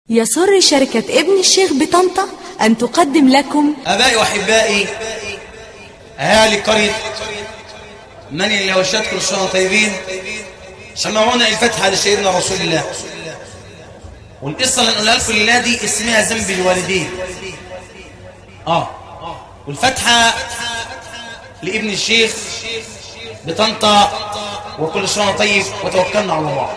يسر شركة ابن الشيخ بطنطا أن تقدم لكم أبائي وأحبائي أهالي قرية من اللي وشات كل سنة طيبين سمعونا الفتحة لسيدنا رسول الله والقصة اللي نقولها لكم الليلة دي اسمها ذنب الوالدين آه والفتحة لابن الشيخ بطنطا وكل سنة طيب وتوكلنا على الله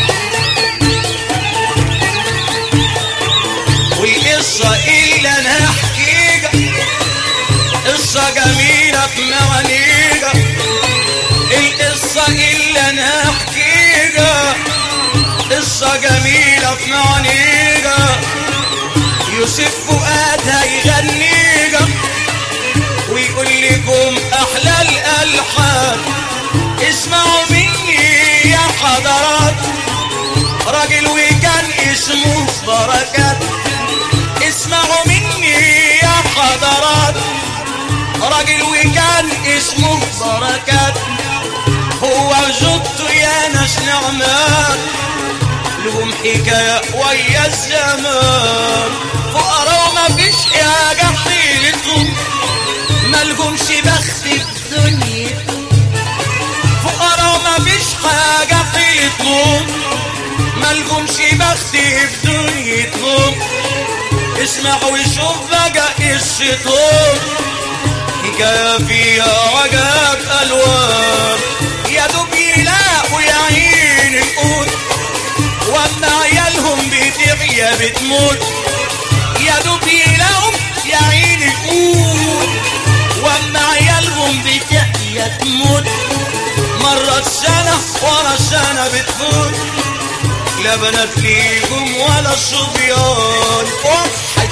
والقصة اللي انا احكيها قصة جميلة بمعانيها القصة اللي انا احكيها قصة جميلة بمعانيها يوسف فؤاد هيغنيها ويقول لكم احلى الالحان اسمعوا مني يا حضرات راجل وكان اسمه بركات اسمعوا مني يا حضرات راجل وكان اسمه بركات هو جدته يا ناس نعمات لهم حكاية ويا الزمان فقراء وما فيش حاجة حيلتهم مالهمش بخت في دنيتهم فقراء وما فيش حاجة حيلتهم مالهمش بخت في دنيتهم اسمع وشوف بقى قصتهم حكاية فيها عجب ألوان يا دوب يلاقوا يا عين القوت واما عيالهم بتحيا بتموت يا دوب يلاقوا يا عين القوت واما عيالهم بتحيا تموت مرت سنة ورا سنة بتفوت لا بنات ليهم ولا صبيان وحد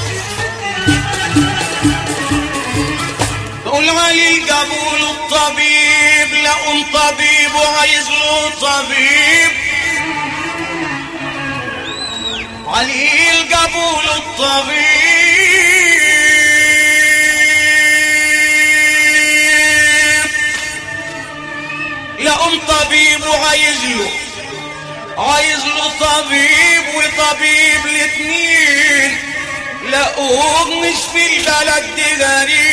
بقول علي جابوا له الطبيب لقوا طبيب وعايز له طبيب علي جابوا له الطبيب لقوا طبيب وعايز له عايز له طبيب وطبيب الاتنين لقوه مش في البلد دي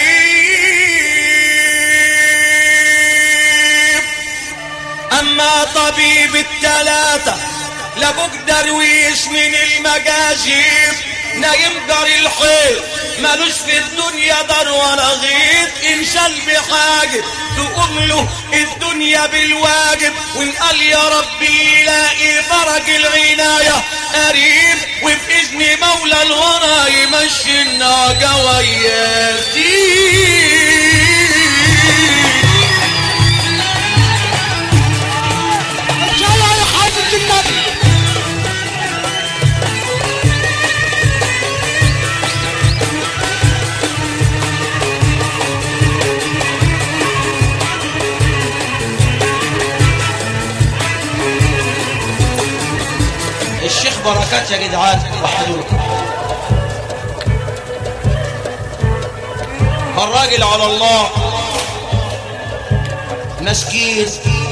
غريب اما طبيب التلاتة لابوك درويش من المجاجيب نايم دار الحيط مالوش في الدنيا دار ولا غيط انشال بحاجة تقوم له الدنيا بالواجب وان قال يا ربي يلاقي فرج العناية قريب وبإذن مولى الورى يمشي الناقة وياتي صلى على حضرة النبي الشيخ بركات يا جدعان وحدوك الراجل على الله مسكين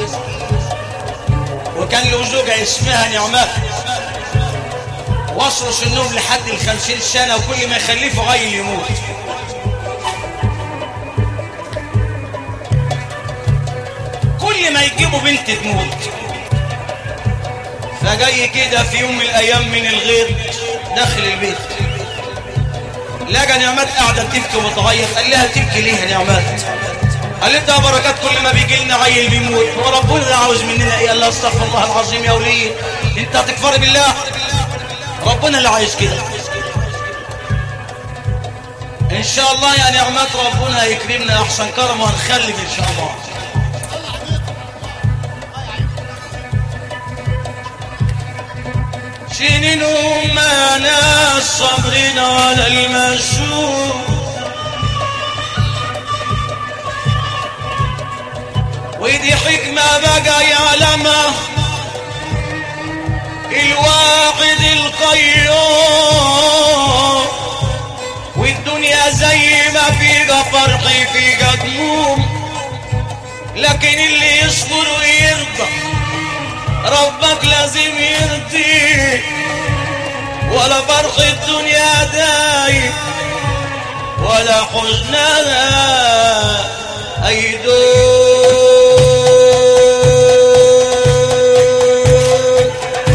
وكان له زوجة اسمها نعمات وصلوا سنهم لحد الخمسين سنة وكل ما يخلفوا عيل يموت كل ما يجيبوا بنت تموت فجاي كده في يوم من الايام من الغيط داخل البيت لقى نعمات قاعده تبكي وتغير قال لها تبكي ليه يا نعمات قالت لها بركات كل ما بيجي لنا عيل بيموت وربنا اللي عاوز مننا ايه قال لها استغفر الله العظيم يا وليه انت هتكفر بالله ربنا اللي عايز كده ان شاء الله يا نعمات ربنا يكرمنا احسن كرم وهنخلف ان شاء الله سنين ما ناس صابرين على المشهور ودي حكمة بقى يعلمها الواحد القيوم والدنيا زي ما فيها فرح فيها دموم لكن اللي يصبر ويرضى ربك لازم يرضيك ولا فرق الدنيا دايم ولا حزنها أيدون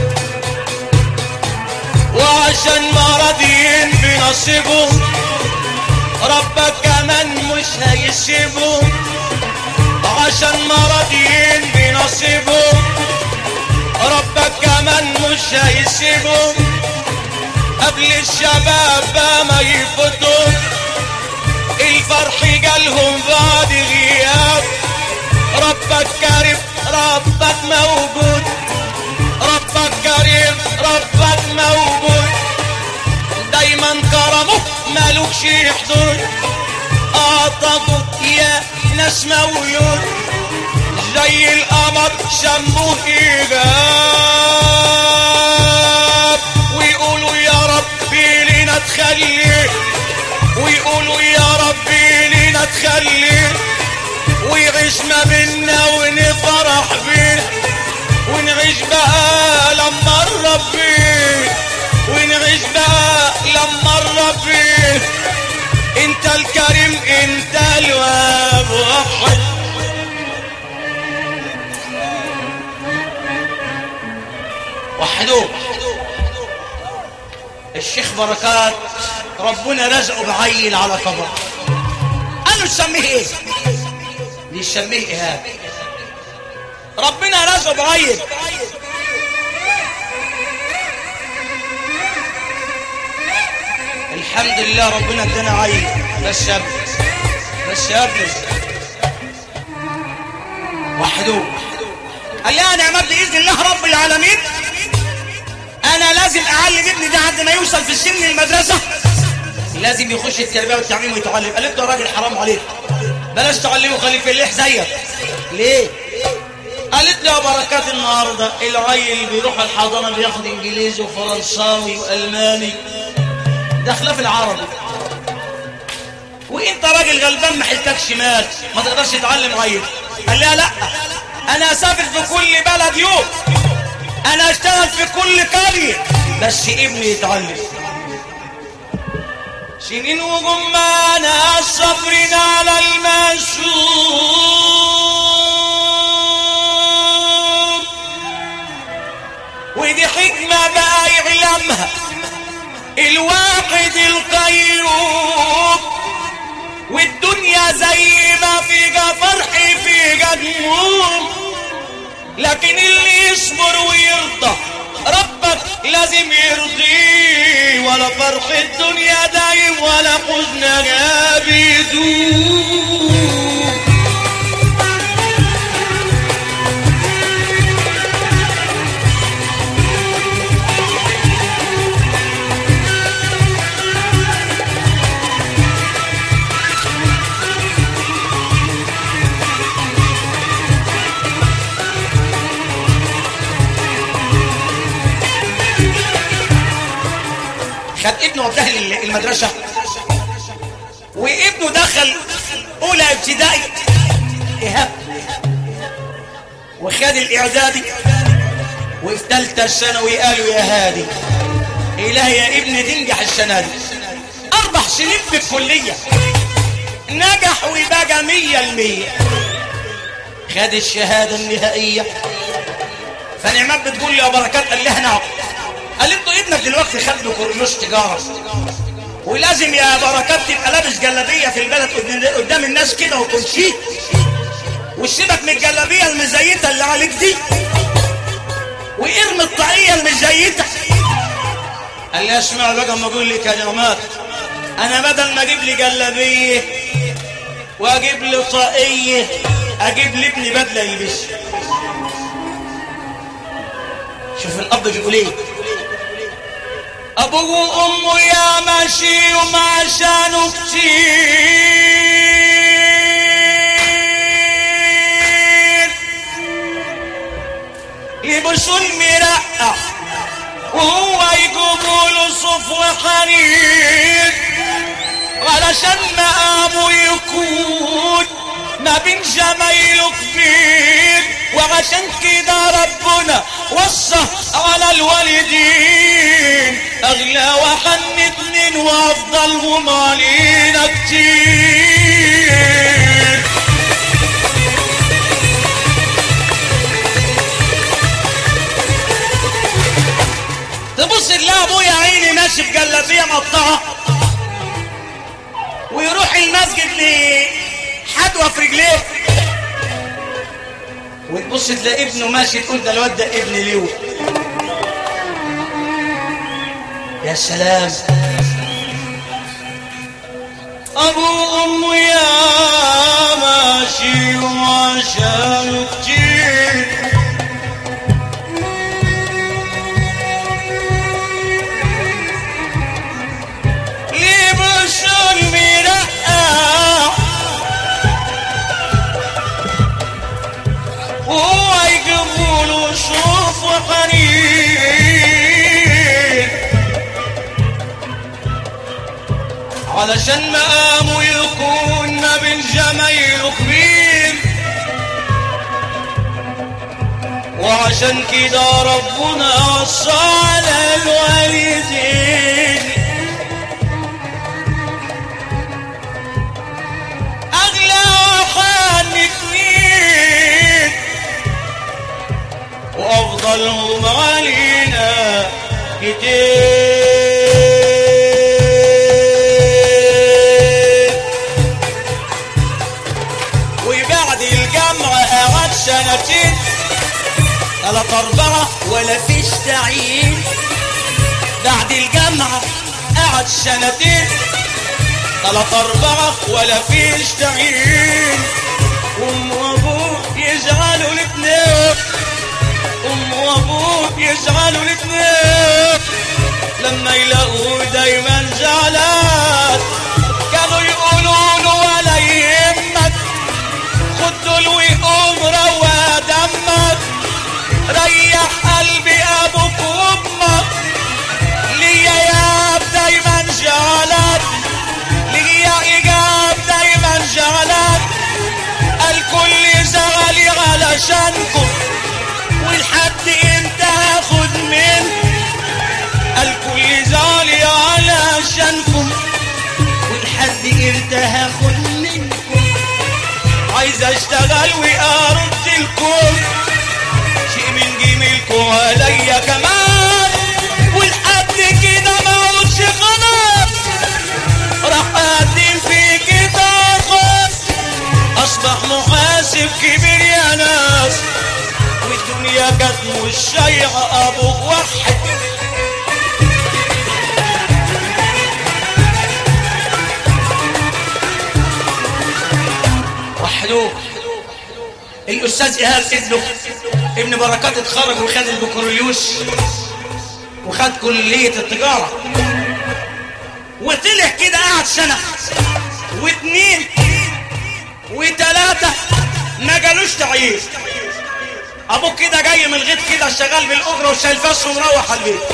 وعشان ما راضيين بنصيبهم ربك كمان مش هيسيبهم عشان ما راضيين بنصيبهم ربك كمان مش هيسيبهم قبل الشباب ما يفوتوا الفرح جالهم بعد غياب ربك كريم ربك موجود ربك كريم ربك موجود دايما كرمه مالوكش حدود اعطاكوا يا ناس مولود زي القمر شموه ايجاب ويقولوا يا ربي لينا تخلي ويقولوا يا ربي لينا تخلي ويعيش ما بينا ونفرح بيه ونعيش بقى لما نربي ونعيش بقى لما نربي انت الكريم انت الواب وحد وحدوه الشيخ بركات ربنا رزقه بعيل على كبر قالوا تسميه ايه دي يسميه ايهاب ربنا رزقه بعيل الحمد لله ربنا ادانا عيل بس يا ابني بس يا ابني وحدوه قال لي انا عماد باذن الله رب العالمين انا لازم اعلم ابني ده عند ما يوصل في سن المدرسه لازم يخش التربيه والتعليم ويتعلم قالت له يا راجل حرام عليك بلاش تعلمه خليه في الليح زيك ليه قالت له يا بركات النهارده العيل بيروح الحضانه بياخد انجليزي وفرنساوي والماني ده خلاف العربي وانت راجل غلبان ما حلتكش مال ما تقدرش تتعلم عيل قال لها لا انا اسافر في كل بلد يوم انا اشتغل في كل قرية بس ابني يتعلم سنين وجمانا الصبرين على المشهور ودي حكمة بقى يعلمها الواحد القيوم والدنيا زي ما فيها فرح فيها دموم لكن اللي يصبر ويرضى ربك لازم يرضيه ولا فرح الدنيا دايم ولا حزنها بيدوم خد ابنه وداه لل- المدرسة وابنه دخل أولى ابتدائي إيهاب وخد الإعدادي وفي ثالثة ثانوي قالوا يا هادي إلهي يا ابني تنجح السنة دي أربع سنين في الكلية نجح وبقى مية المية خد الشهادة النهائية فنعمات بتقول لي يا بركات قال لها نعم قالت له ابنك دلوقتي خد له كورنيش تجاره ولازم يا بركات تبقى لابس جلابيه في البلد قدام- قدام الناس كده ويكون شيك وسيبك من الجلابيه المزيته اللي عليك دي وارمي الطاقيه المزيته قال لي اسمع بقى اما اقول لك يا جماعه انا بدل ما اجيب لي جلابيه واجيب لي طاقيه اجيب لابني بدله يلبسها شوف الاب بيقول ايه ابوه وامه يا ماشي وما عشانه كتير يبصوا المرقع وهو يجيبوا له صف وحرير علشان مقامه يكون ما بين زمايله كبير وعشان كده ربنا وصى على الوالدين اغلى وحن اتنين وافضلهم علينا كتير تبص تلاقي ابويا عيني ماشي في جلابيه مقطعه ويروح المسجد لحدوه في رجليه وتبص تلاقي ابنه ماشي تقول ده الواد ده ابن ليو يا سلام ابو ام يا ماشي وعشان كتير ليه بشر مرقع وهو يقبل وشوف وحنين علشان مقامه يكون ما بين جمايله كبير وعشان كده ربنا وصى على الوالدين أغلى وحان اتنين وأفضلهم علينا كتير وبعد الجامعة قعد سنتين ثلاث أربعة ولا فيش تعيين بعد الجامعة قعد سنتين ثلاث أربعة ولا فيش تعيين أم وأبوه يزعلوا الاتنين أم وأبوه يزعلوا الاتنين لما يلاقوه دايما زعلان كانوا يقولوا له ولا يهمك خد دول وقوم روى دمك ريح قلبي أبوك وأمك ليا يا دايما زعلان ليا إيجاب دايما زعلان الكل زعلي علشانكم والحد انت هاخد من الكل زعلي علشانكم والحد انت هاخد منكم عايز اشتغل وارد لكم شيء من جميلكم عليا كمان والحد كده ما قلتش خلاص راح اقدم في كده خاص اصبح محاسب كبير يا ناس والدنيا كانت مش شايعه ابو واحد وحدوه الاستاذ ايهاب ابنه ابن بركات اتخرج وخد البكالوريوس وخد كليه التجاره وطلع كده قعد سنه واتنين وتلاته ما جالوش تعيين ابوك كده جاي من الغيط كده شغال بالاجره وشايل فاس ومروح على البيت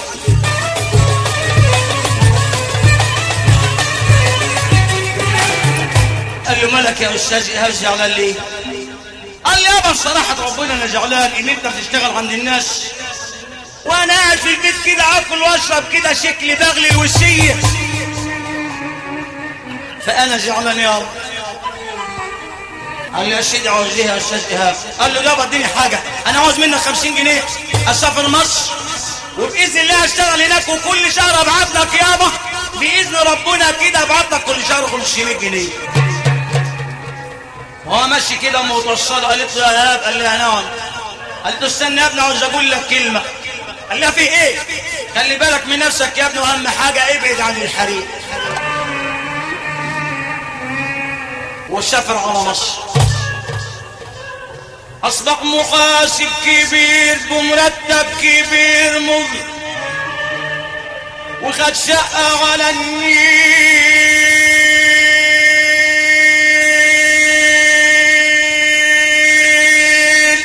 قال له مالك يا استاذ ايهاب زعلان ليه؟ قال لي يابا بصراحه ربنا انا زعلان ان انت بتشتغل عند الناس وانا قاعد في البيت كده اكل واشرب كده شكلي بغلي الوشيه فانا زعلان يابا قال لي يا سيدي عاوز ايه يا استاذ ايهاب قال له يابا اديني حاجه انا عاوز منك 50 جنيه اسافر مصر وباذن الله اشتغل هناك وكل شهر ابعت لك يابا باذن ربنا كده ابعت لك كل شهر 500 جنيه وهو ماشي كده متوصله قالت له يا ايهاب قال لها نعم قالت له استنى يا ابني عاوز اقول لك كلمه قال لها في ايه خلي بالك من نفسك يا ابني واهم حاجه ابعد عن الحريق وسافر على مصر اصبح محاسب كبير بمرتب كبير مغري وخد شقة على النيل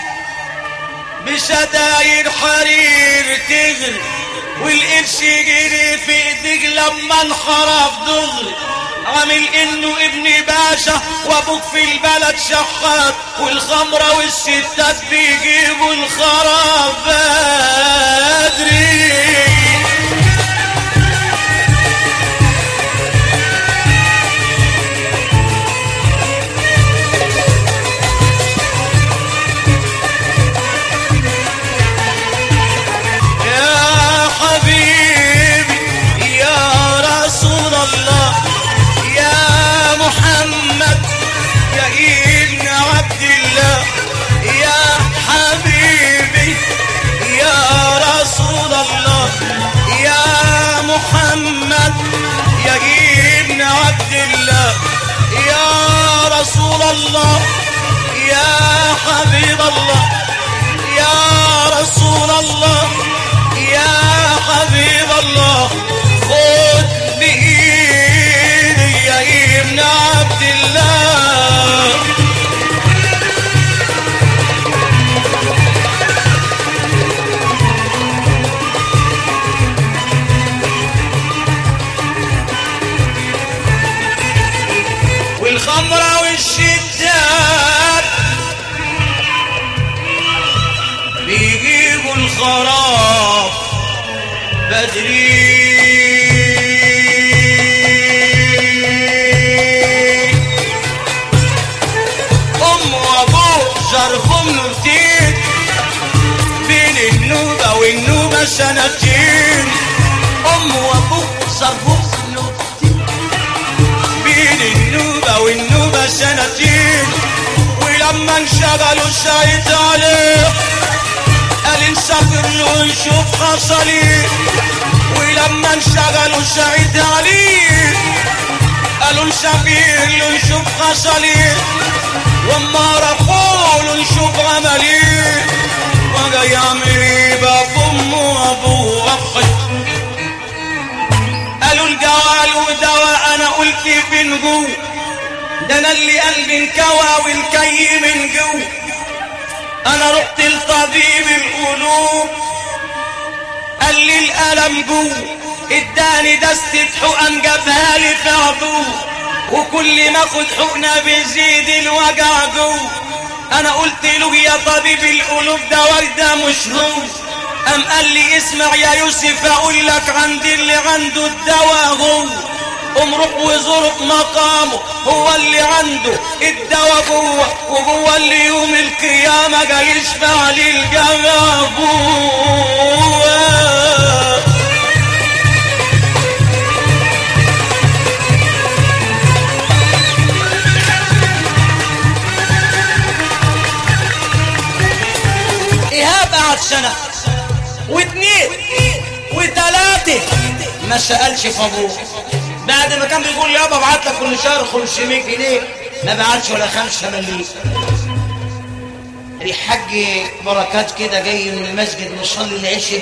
بشداير حرير تغري والقرش جري في ايديك لما انحرف دغري عامل انه ابن باشا وابوك في البلد شحات والخمرة والستات بيجيبوا الخراب بدري الله يا حبيب الله يا رسول الله يا حبيب الله خذ بإيدي يا ابن عبد الله والخمرة والشداد بيجيبوا الخراب بدري أم وأبوه جرهم نوتين بين النوبة والنوبة سنتين أم وأبوه صرفوا نوتين بين النوبة والنوبة سنتين ولما انشغلوا الشايط عليه قال نسافر له نشوف حصل ايه ولما انشغلوا الشايط عليه قالوا نسافر له نشوف حصل ايه وما راحوا له نشوف عمل ايه وجاي يعمل ايه باب امه وابوه واخي قالوا الجوال ودواء انا قلت فين جو ده انا اللي قلبي انكوى والكي من جو انا رحت لطبيب القلوب قال لي الالم جو اداني دستة حقن جابها لي في عضو وكل ما اخد حقنة بيزيد الوجع جو انا قلت له يا طبيب القلوب ده وردة مش هو قام قال لي اسمع يا يوسف اقول لك عندي اللي عنده الدواء هو قوم روح وزور مقامه هو اللي عنده الدواء جوه وجوه اللي يوم القيامة جاي يشفع لي الجنة جوه إيهاب قعد سنة واثنين وثلاثة ما سألش في أبوه بعد ما كان بيقول لي يابا ابعت لك كل شهر 500 جنيه ما بعتش ولا خمسة مليم الحاج بركات كده جاي من المسجد مصلي العشاء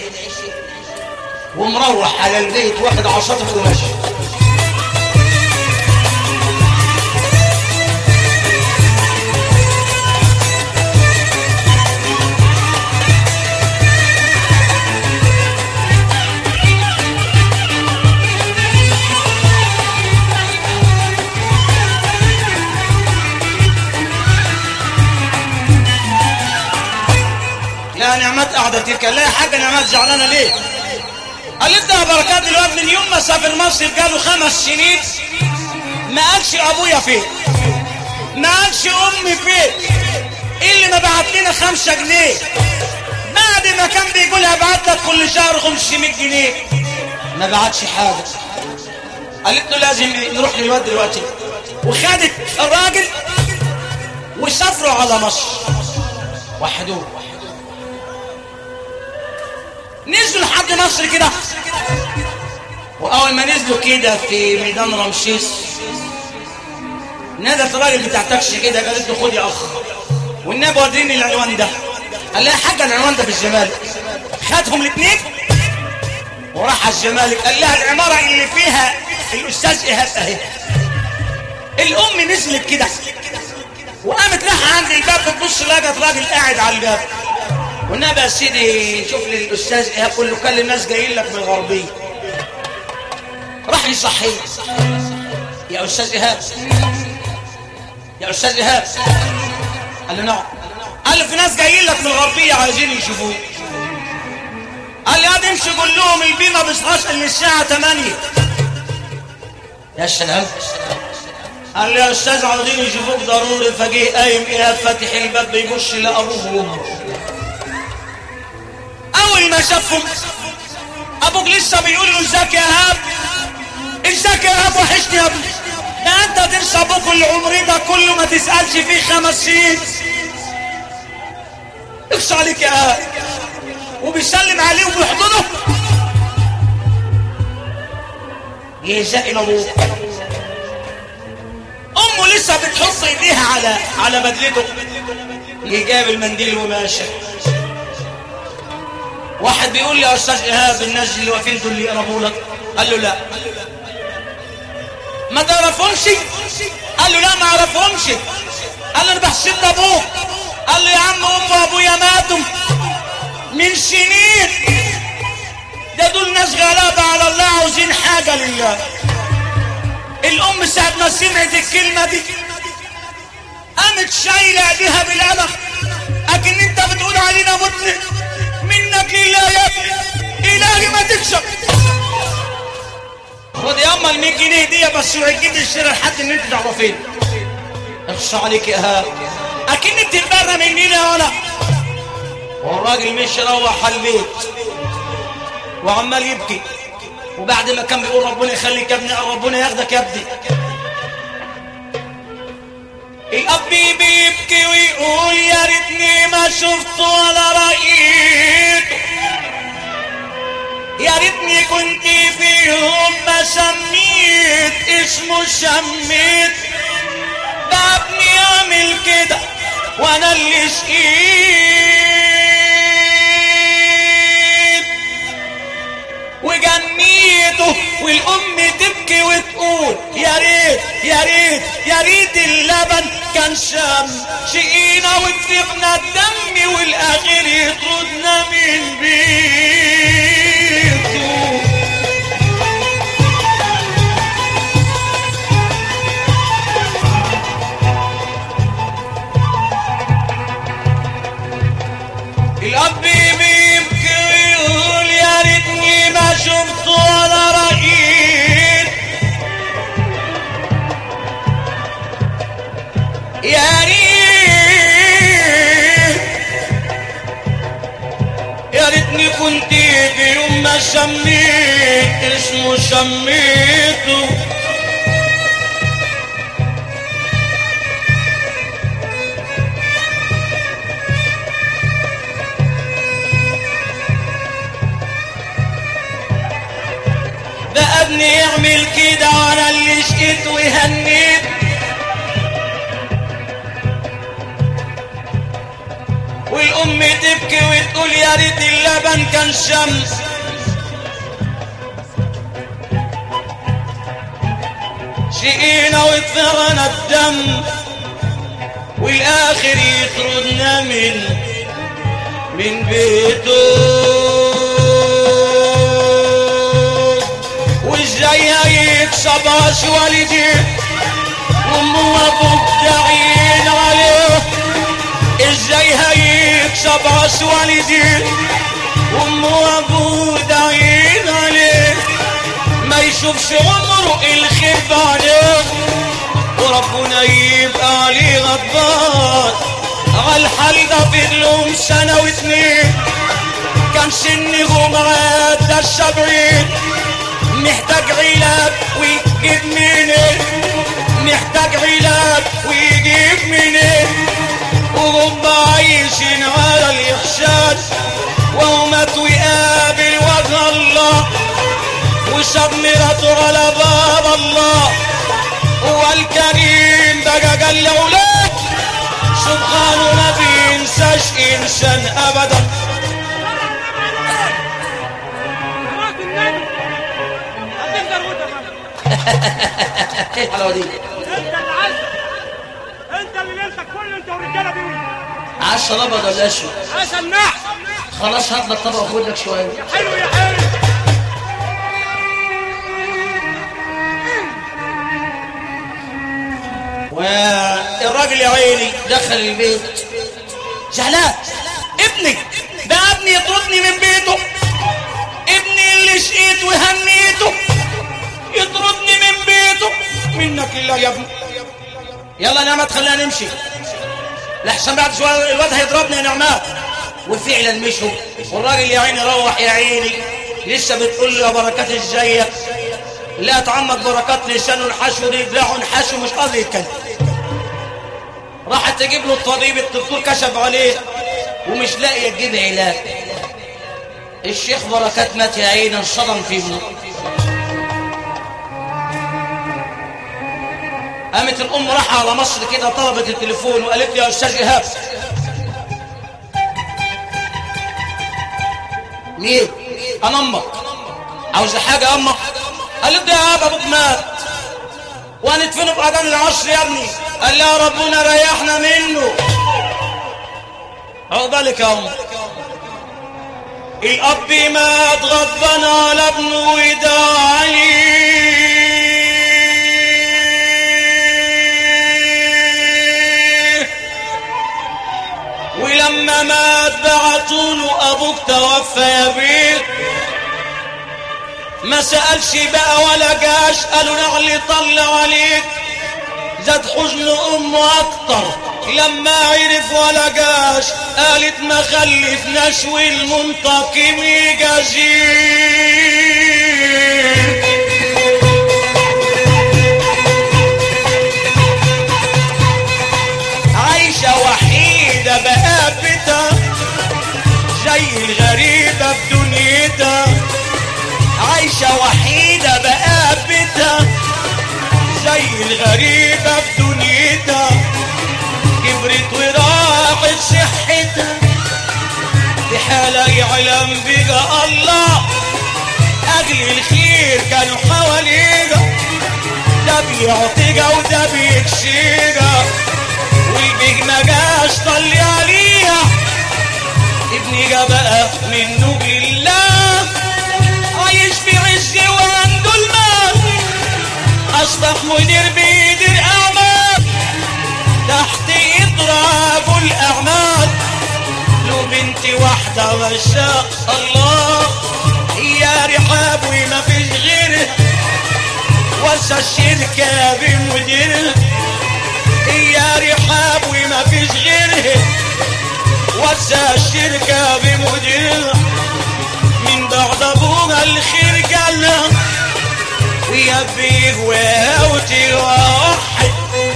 ومروح على البيت واخد عصاته وماشي لا نعمات قاعدة تلك لا يا حاجة نعمات زعلانة ليه قالت لها بركات الواد من يوم ما سافر مصر جاله خمس سنين ما قالش ابويا فين ما قالش امي فين ايه اللي ما بعت لنا خمسة جنيه بعد ما كان بيقول هبعت لك كل شهر 500 جنيه ما بعتش حاجة قالت له لازم نروح للواد دلوقتي وخدت الراجل وسافروا على مصر وحدوه نزلوا لحد مصر كده واول ما نزلوا كده في ميدان رمسيس نادت الراجل بتاع تاكسي كده قالت له خد يا اخ والنبي وريني العنوان ده قال لها يا حاجه العنوان ده في الزمالك خدهم الاثنين وراح على الزمالك قال لها العماره اللي فيها الاستاذ ايهاب اهي الام نزلت كده وقامت رايحه عند الباب بتبص لقت راجل قاعد على الباب والنبي يا سيدي شوف لي الاستاذ ايهاب قول له كلم ناس جايين لك من الغربيه راح يصحيه يا استاذ ايهاب يا استاذ ايهاب قال له نعم قال له في ناس جايين لك من الغربيه عايزين يشوفوك قال لي هذا امشي قول لهم البي ما بيصحاش الا الساعه 8 يا سلام قال لي يا استاذ عاوزين يشوفوك ضروري فجه قايم ايهاب فاتح الباب بيبص لابوه وامه اول ما شافهم ابوك لسه بيقول له ازيك يا ايهاب ازيك يا ايهاب وحشني يا ابني ده انت تنسى ابوك اللي عمري ده كله ما تسالش فيه خمس سنين اخشى عليك يا ايهاب وبيسلم عليه وبيحضنه يزق ابوك امه لسه بتحط ايديها على على بدلته جه جاب المنديل وماشي واحد بيقول لي يا استاذ ايهاب الناس اللي واقفين دول اللي يقربوا لك قال له لا ما تعرفهمش قال له لا ما اعرفهمش قال له انا بحسد ابوك قال له يا عم ام وابويا ماتوا من سنين ده دول ناس غلابه على الله عاوزين حاجه لله الام ساعه ما سمعت الكلمه دي قامت شايله ايديها بالقلم لكن انت بتقول علينا متن منك لله يا ابني الهي ما تكسب خد يا اما ال 100 جنيه دي بس وعجبت الشارع لحد ان انت تعرفين اخشى عليك يا هاب اكن انت بره مننا ولا والراجل مش روح على البيت وعمال يبكي وبعد ما كان بيقول ربنا يخليك يا ابني أو ربنا ياخدك يا ابني الاب بيبكي ويقول يا ريتني ما شفته ولا رايته يا ريتني كنت في يوم ما سميت اسمه شميت ده ابني يعمل كده وانا اللي شقيت وجنيته والام تبكي وتقول يا ريت يا ريت يا ريت اللبن كان شام شقينا وتفقنا الدم والاخر يطردنا من بيته الاب بيبكي ويقول يا ريتني ما شفت ولا رأيت يا ريت يا ريتني كنت في يوم ما سميت اسمه سميته ده ابني يعمل كده وانا اللي شقيت وهنيت والام تبكي وتقول يا ريت اللبن كان شمس شقينا وطفرنا الدم والاخر يطردنا من من بيته وازاي هيكسب عاش والديه وامه وابوك داعين عليه ازاي هيكسب عاش والديه وامه وابوه داعين عليه ما يشوفش عمره الخير بعديه وربنا يبقى عليه غضبان على الحال ده فضلهم سنة واتنين كان سنهم عدى السبعين محتاج علاج ويجيب منين محتاج علاج ويجيب منين وهم عايشين على الإحسان وهو مات ويقابل وجه الله وساب مراته على باب الله هو الكريم بقى قال لأولاد سبحانه ما بينساش إنسان أبدا صلاة النبي هتقدر وانت ايه الحلاوة دي انت اللي عايز انت اللي ليلتك كل انت والرجاله دي عشرة الابيض ولا اسود عسل نحس خلاص هات لك طبق وخد لك شويه يا حلو يا حلو والراجل يا عيني دخل البيت زعلان ابني ده ابني يطردني من بيته ابني اللي شقيت وهنيته يطردني من بيته منك لله يا ابني يلا نعمة خلينا نمشي لحسن بعد شوية الواد هيضربني يا نعمات وفعلا مشوا والراجل يا عيني روح يا عيني لسه بتقول له يا بركات ازيك لا تعمد بركات لسانه الحشو رجله حشو مش قادر يتكلم راحت تجيب له الطبيب الدكتور كشف عليه ومش لاقي تجيب علاج الشيخ بركات مات يا عيني انصدم في ابنه قام قامت الام راح على مصر كده طلبت التليفون وقالت لي يا استاذ ايهاب مين انا امك عاوز حاجه يا امك قالت لي يا ابا ابوك مات وهندفنه في اذان العصر يا ابني قال لي يا ربنا ريحنا منه عقبالك يا ام الاب مات غضبان على ابنه وداعي ولما مات بعتوله ابوك توفى يا بيت ما سألش بقى ولا جاش قالوا نعلي طلع عليك زاد حزن امه اكتر لما عرف ولا جاش قالت ما خلفناش والمنتقم يجازيه عايشة وحيدة بقابتها زي الغريبة في دنيتها عايشة وحيدة بقابتها زي الغريبة في دنيتها كبرت وراحت صحتها في حالة يعلم بقى الله أجل الخير كانوا حواليها ده بيعطيها وده بيكسيها والبيج ما جاش طلي عليها ابني جا بقى منه بالله عايش في عز وعنده المال اصبح مدير بيدير اعمال تحت اضراب الاعمال له بنت واحدة ما شاء الله هي رحاب وما فيش غيرها وسى الشركة بمديرها هي رحاب وما فيش غيرها وسى الشركة بمديرها من بعد ابوها الخير جالها ويا بيه وهوتي واحد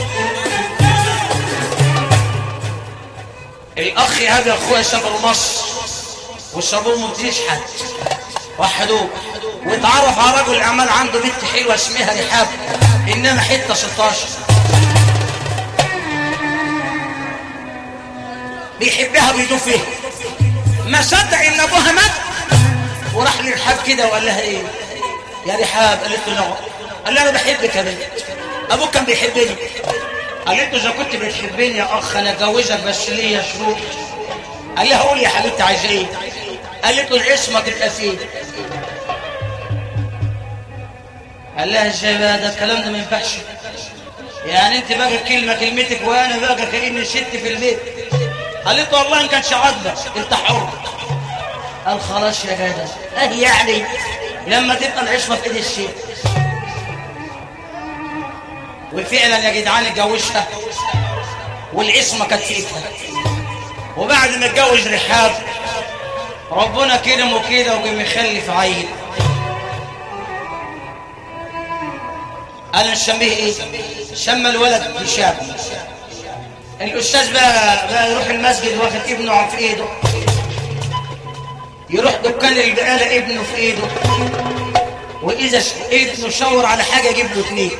الاخ هذا اخويا سافر مصر وسابوه متشحت وحدوه واتعرف على رجل اعمال عنده بنت حلوه اسمها رحاب انما حته 16 بيحبها بيدوب فيها ما صدق ان ابوها مات وراح لرحاب كده وقال لها ايه يا رحاب قالت له نعم قال لها انا بحبك يا بنت ابوك كان بيحبني قالت له اذا كنت بتحبني يا اخ انا اتجوزك بس ليا شروط قال لها قول يا حبيبتي عايزه ايه قالت له العصمه تبقى فين قال لها ازاي بقى ده الكلام ده ما ينفعش يعني انت بقى كلمه كلمتك وانا بقى كاني ست في البيت قالت له والله ان كانش عاجبك انت حر قال خلاص يا جدع اه يعني لما تبقى العصمه في ايد الشيخ وفعلا يا جدعان اتجوزها والعصمه كانت في ايدها وبعد ما اتجوز رحاب ربنا كرمه كده وجه مخلف عيل قال نسميه ايه سمى الولد هشام الاستاذ بقى, بقى يروح المسجد واخد ابنه في ايده يروح دكان البقاله ابنه في ايده واذا ش- ابنه شاور على حاجه يجيب له اتنين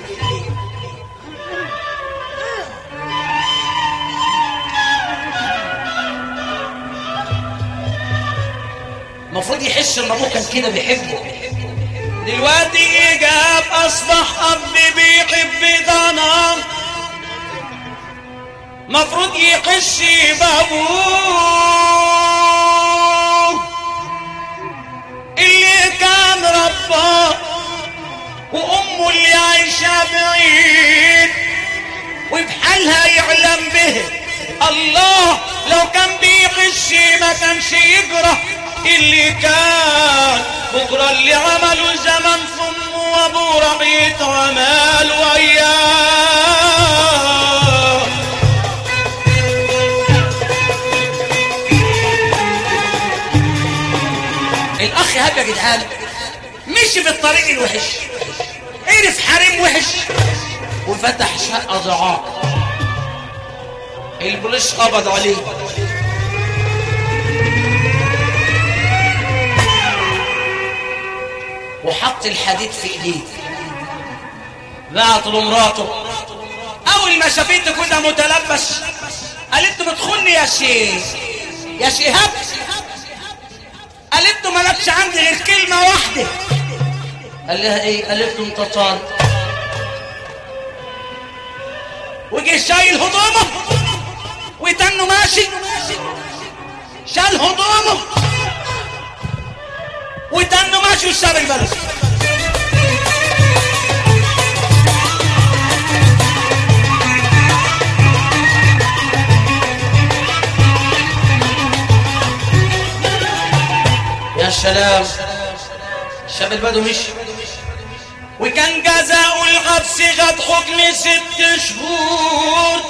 المفروض يحس ان ابوه كان كده بيحبه دلوقتي جاب اصبح اب بيحب ضنا مفروض يحس بابوه اللي كان رباه وامه اللي عايشه بعيد وبحالها يعلم به الله لو كان بيغش ما كانش يجرى اللي كان بكره اللي عمله زمن ثم وابوه راح يتعمل وياه الاخ هاب يا جدعان مشي في الطريق الوحش عرف حريم وحش وفتح شقه ضعاف البوليس قبض عليه وحط الحديد في ايديه بعت لمراته اول ما شافته كده متلبس قالت له بتخوني يا شيخ يا شهاب قالت له مالكش عندي غير كلمه واحده قال لها ايه قالت له انت طالق وجي شايل هدومه وتنه ماشي شال هدومه وتنه ماشي وساب البلد يا سلام شاب البدو مش وكان جزاء الحبس غد حكم ست شهور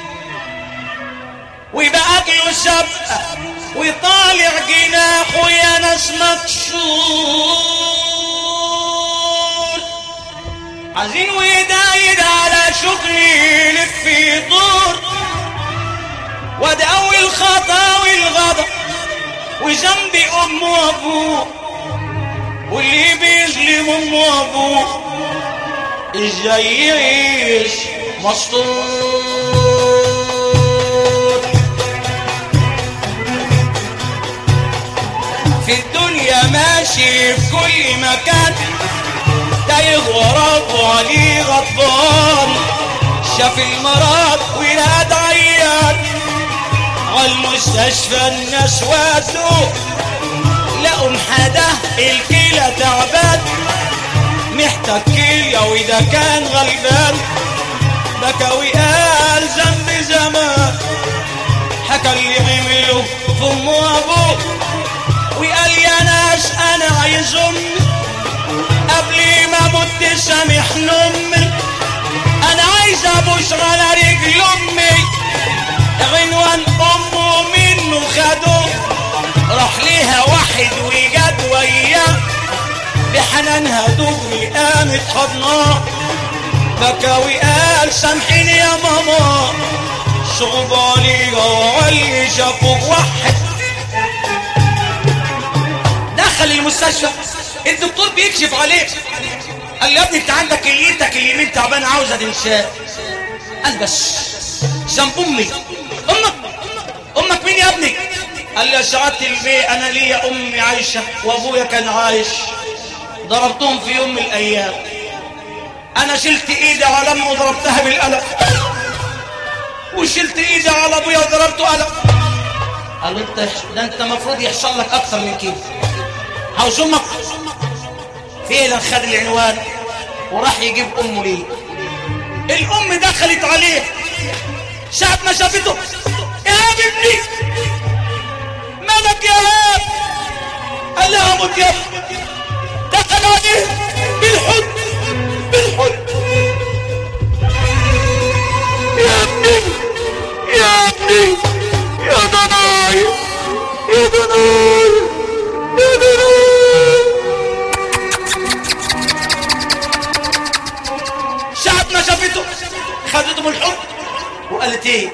وبقى له سبقة وطالع جناحه يا ناس مكسور عايزين ويدايد على شغلي يلف يدور وده اول خطا والغضب وذنبي امه وابوه واللي بيظلم امه وابوه ازاي يعيش مستور في الدنيا ماشي في كل مكان تايه وراه عليه غضبان شاف المرض ولاد عيان عالمستشفى الناس وادوا لقوا محاده الكلى تعبان محتاج كلية وإذا كان غلبان بكى وقال ذنب زمان حكى اللي عمله في أمه وأبوه وقال يا ناس أنا عايز أمي قبل ما أموت سامحني أمي أنا عايز أبوس على رجل أمي عنوان أمه منه خدوه راح ليها واحد وجد وياه بحنانها دغري قامت حضناه بكى وقال سامحيني يا ماما صعباني وعلي شافوه واحد دخل المستشفى الدكتور بيكشف عليه قال له يا ابني انت عندك كليتك اليمين تعبان عاوزه تنشال قال بس ذنب امي امك امك مين يا ابني قال لي يا سعاده البيه انا ليا امي عايشه وابويا كان عايش ضربتهم في يوم من الايام انا شلت ايدي على امي وضربتها بالقلم وشلت ايدي على ابويا وضربته قلم قال له انت ده انت المفروض يحصل لك اكتر من كده عاوز امك فعلا خد العنوان وراح يجيب امه ليه الام دخلت عليه ساعة ما شافته ايهاب ابني مالك يا ايهاب قال لها اموت يا ابني دخل عليه بالحب بالحب يا ابني يا ابني يا ضناي يا ضناي يا ضناي ساعة ما شافته خدته بالحب وقالت ايه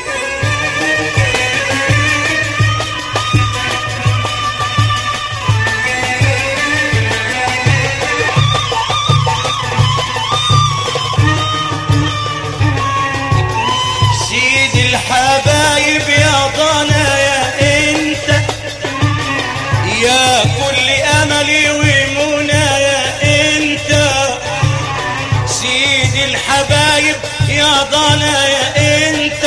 سيد الحبايب يا ضنا يا انت يا كل املي ومنى يا انت سيد الحبايب يا ضنا يا انت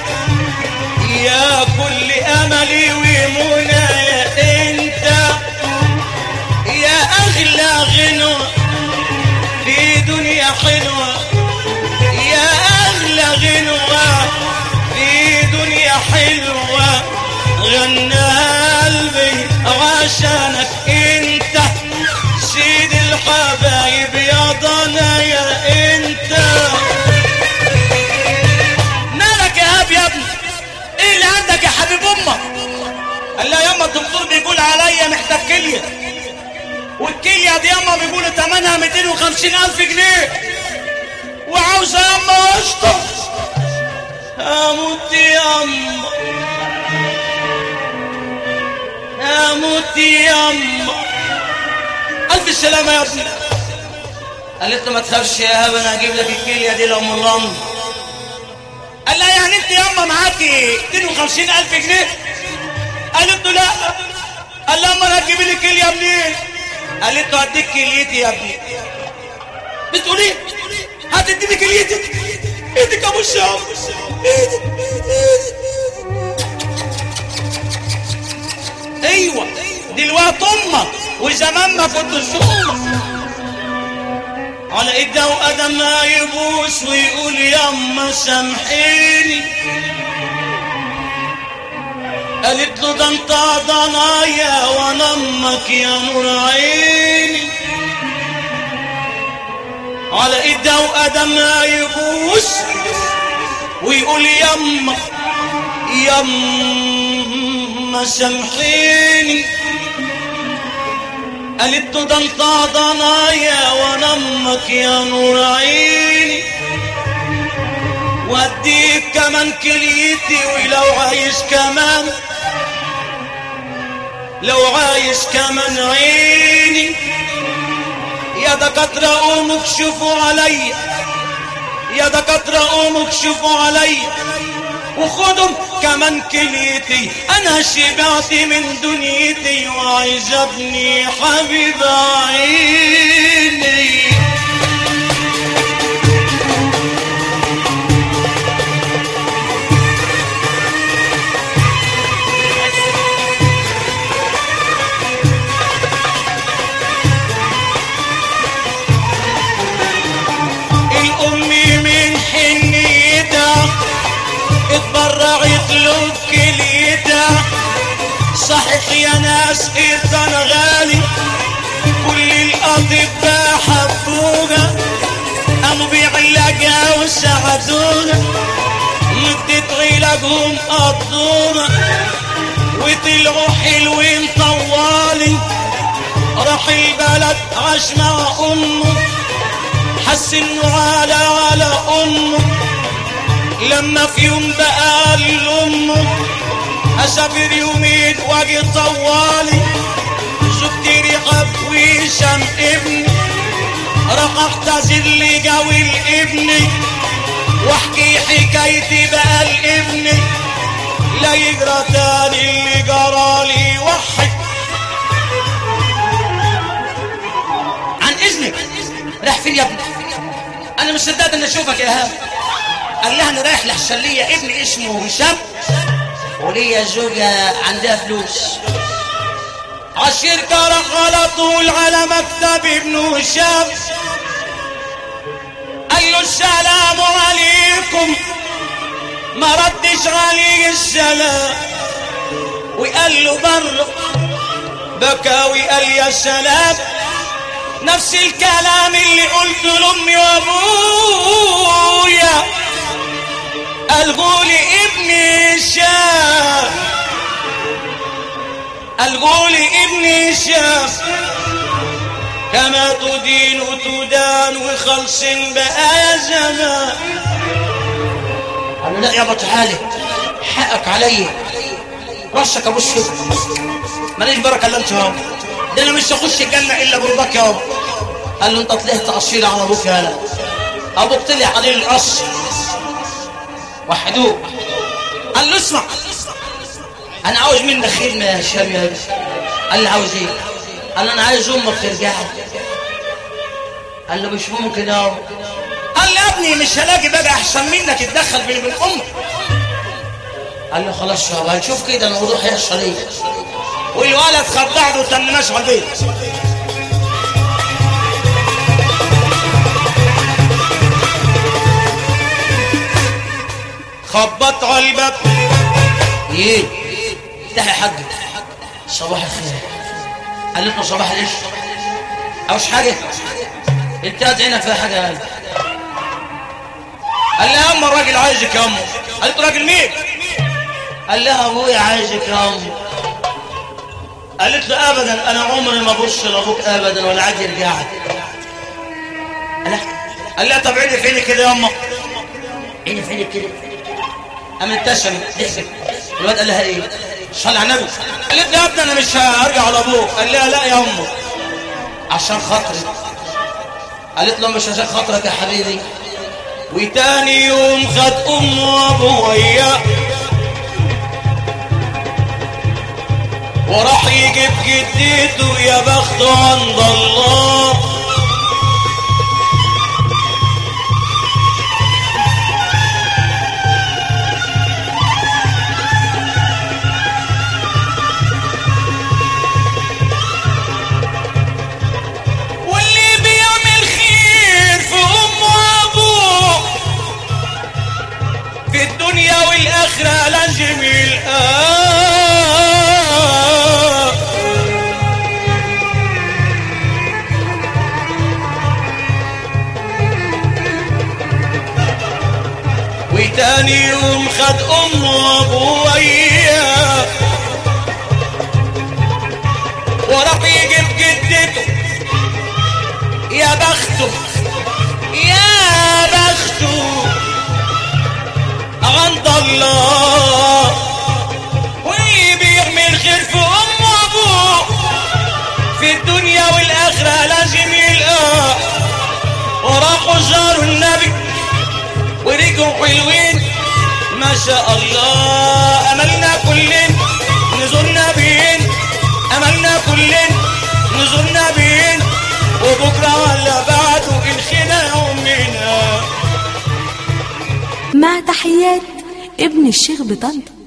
يا كل املي ومنى يا انت يا اغلى غنوة في دنيا حلوة يا اغلى غنوة في دنيا حلوة غنى قلبي عشانك انت سيد الحبايب يا ضنا يا انت مالك يا هاب يا ابني ايه اللي عندك يا حبيب امك قال لا ياما الدكتور بيقول عليا محتاج كليه والكليه دي ياما بيقولوا ثمنها 250 الف جنيه وعاوزه ياما اشطر اموت ياما اموت ياما الف سلامه يا ابني قالت له ما تخافش يا هبه انا هجيب لك الكليه دي لام الرمل لا يعني انت ياما معاكي 25000 جنيه قالت له لا قال لها امال هتجيبي لي كليه منين قالت له هديك كليتي يا ابني بتقول ايه هتديني كليتك ايدك يا ابو الشام ايدك ايوه دلوقتي امك وزمان ما كنت امك على ايده وادم ما يبوس ويقول يما سامحيني قالت له ده انت ضنايا وانا امك يا نور عيني على ايده وادم ما يبوس ويقول يما يما سامحيني قالت له ده انت ضنايا وانا امك يا نور عيني واديك كمان كليتي ولو عايش كمان لو عايش كمان عيني يا دكاترة قوموا اكشفوا عليا يا دكاترة قوموا اكشفوا عليا وخدهم كمان كليتي انا شبعت من دنيتي وعايز ابني حبيب عيني الام من حنيتها اتبرعت له بكليتها صحيح يا ناس اذن غالي كل الاطباء حبوها قاموا بعلاجها وساعدونا مدة علاجهم قضونا وطلعوا حلوين طوالي راح البلد عاش مع امه حس انه على على امه لما في يوم بقى قال لامه اسافر يومين واجي طوالي شفت رحب وشم ابني راح اعتذر لي جوي لابني واحكي حكايتي بقى لابني لا يجرى تاني اللي جرالي وحي عن اذنك رايح فين يا ابني انا مش صدقت اني اشوفك يا هاب قال لها انا رايح لحشلية ابني اسمه هشام وليا زوجة عندها فلوس عالشركة راح على طول على مكتب ابن هشام قال له السلام عليكم ما ردش عليه السلام وقال له بره بكى وقال يا سلام نفس الكلام اللي قلته لامي وابويا قالوا لي ابني شاف قالوا لي ابني شاف كما تدين وتدان وخلص بقى يا زمان قال له لا يا بطحالي حقك عليا رشك ابو الشفا ماليش بركه الا انت يابا ده انا مش هخش الجنه الا برضاك يابا قال له انت طلعت اصيل على ابوك يا لا ابوك طلع عليه القصر وحدوه قال له اسمع انا عاوز منك خدمه يا هشام يا ابني قال له عاوز ايه قال له انا عايز امك ترجع لي قال له مش ممكن يا ابني قال له يا ابني مش هلاقي بقى احسن منك تتدخل بين وبين امك قال له خلاص يا بابا نشوف كده الموضوع هيحصل ايه والولد خضعه وتنماش على البيت خبط على الباب ايه افتح يا حاج صباح الخير قالت له صباح ليش عاوز حاجه انت قاعد هنا فيها حاجه قال قال لها اما الراجل عايزك يا امه قالت له راجل مين قال لها ابويا عايزك يا امه قالت له ابدا انا عمري ما ابص لابوك ابدا ولا عاد يرجع قال لها قال لها طب عيني فيني كده يا امه عيني فيني كده قام ابتسم ضحك الواد قال لها ايه صلي على النبي قالت له يا ابني انا مش هرجع لابوك قال لها لا يا امه عشان خاطري قالت له مش عشان خاطرك يا حبيبي وتاني يوم خد امه وابوه وياه وراح يجيب جدته يا بخته عند الله واللي بيعمل خير في امه وابوه في الدنيا والاخره لازم يلقاه وتاني يوم خد امه وابوه وياه وراح يجيب جدته يا بخته يا بخته عند الله واللي بيعمل خير في امه وابوه في الدنيا والاخره لازم يلقاه وراحوا زاروا النبي ورجعوا حلوين ما شاء الله املنا كلنا نزور نبيين املنا كلنا نزور نبيين وبكره ولا بعده الخنا يومنا مع تحيات ابن الشيخ بطنطا